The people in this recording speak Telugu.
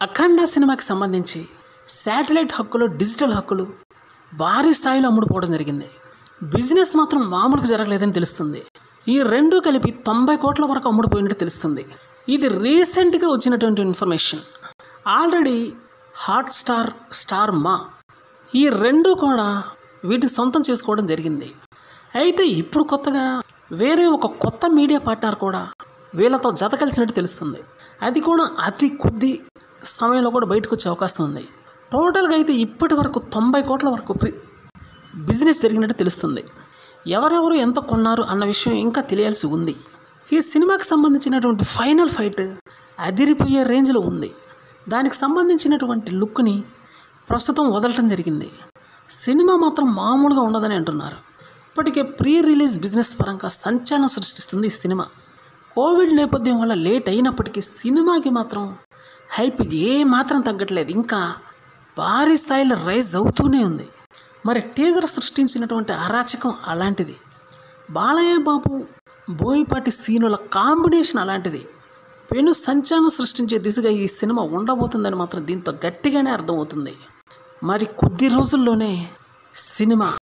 అఖండ సినిమాకి సంబంధించి శాటిలైట్ హక్కులు డిజిటల్ హక్కులు భారీ స్థాయిలో అమ్ముడుపోవడం జరిగింది బిజినెస్ మాత్రం మామూలుగా జరగలేదని తెలుస్తుంది ఈ రెండు కలిపి తొంభై కోట్ల వరకు అమ్ముడుపోయినట్టు తెలుస్తుంది ఇది రీసెంట్గా వచ్చినటువంటి information already Hotstar Star Maa ఈ రెండు కూడా వీటి సొంతం చేసుకోవడం జరిగింది అయితే ఇప్పుడు కొత్తగా వేరే ఒక కొత్త మీడియా పార్ట్నర్ కూడా వీళ్ళతో జత కలిసినట్టు తెలుస్తుంది అది కూడా అతి కొద్ది సమయంలో కూడా బయటకు వచ్చే అవకాశం ఉంది టోటల్గా అయితే ఇప్పటి వరకు తొంభై కోట్ల వరకు ప్రి బిజినెస్ జరిగినట్టు తెలుస్తుంది ఎవరెవరు ఎంత కొన్నారు అన్న విషయం ఇంకా తెలియాల్సి ఉంది ఈ సినిమాకి సంబంధించినటువంటి ఫైనల్ ఫైట్ అదిరిపోయే రేంజ్లో ఉంది దానికి సంబంధించినటువంటి లుక్ని ప్రస్తుతం వదలటం జరిగింది సినిమా మాత్రం మామూలుగా ఉండదని అంటున్నారు ఇప్పటికే ప్రీ రిలీజ్ బిజినెస్ పరంగా సంచలనం సృష్టిస్తుంది ఈ సినిమా కోవిడ్ నేపథ్యం వల్ల లేట్ అయినప్పటికీ సినిమాకి మాత్రం హైప్ ఏ మాత్రం తగ్గట్లేదు ఇంకా భారీ స్థాయిలో రైజ్ అవుతూనే ఉంది మరి టీజర్ సృష్టించినటువంటి అరాచకం అలాంటిది బాలయ్య బాబు బోయపాటి సీనుల కాంబినేషన్ అలాంటిది పెను సంచలనం సృష్టించే దిశగా ఈ సినిమా ఉండబోతుందని మాత్రం దీంతో గట్టిగానే అర్థమవుతుంది మరి కొద్ది రోజుల్లోనే సినిమా